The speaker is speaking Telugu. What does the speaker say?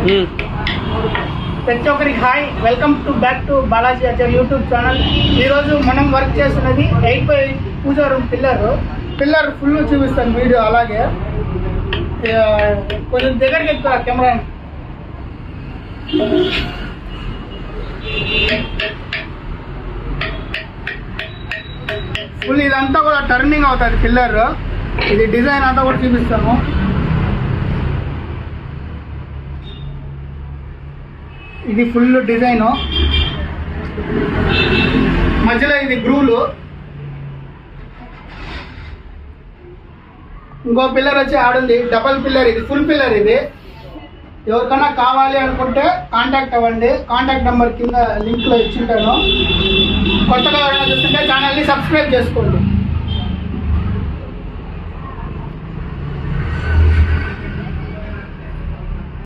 ప్రతి ఒక్కరికి hi welcome to back to Balaji Achar YouTube channel ఈరోజు మనం వర్క్ చేస్తున్నది eight by puja room pillar pillar full చూపిస్తాను వీడియో అలాగే ఆ, కొంచెం దగ్గరికి ఎక్కువ కెమెరా ఫుల్ ఇదంతా కూడా టర్నింగ్ అవుతుంది పిల్లర్ ఇది డిజైన్ అంతా కూడా చూపిస్తాము ఇది ఫుల్ డిజైన్ మధ్యలో ఇది గ్రూలు ఇంకో పిల్లర్ వచ్చి ఆడుంది డబల్ పిల్లర్ ఇది ఫుల్ పిల్లర్ ఇది ఎవరికైనా కావాలి అనుకుంటే కాంటాక్ట్ అవ్వండి కాంటాక్ట్ నెంబర్ కింద లింక్ లో ఇచ్చింటాను కొత్తగా ఎవరైనా చూస్తుంటే ఛానల్ని సబ్స్క్రైబ్ చేసుకోండి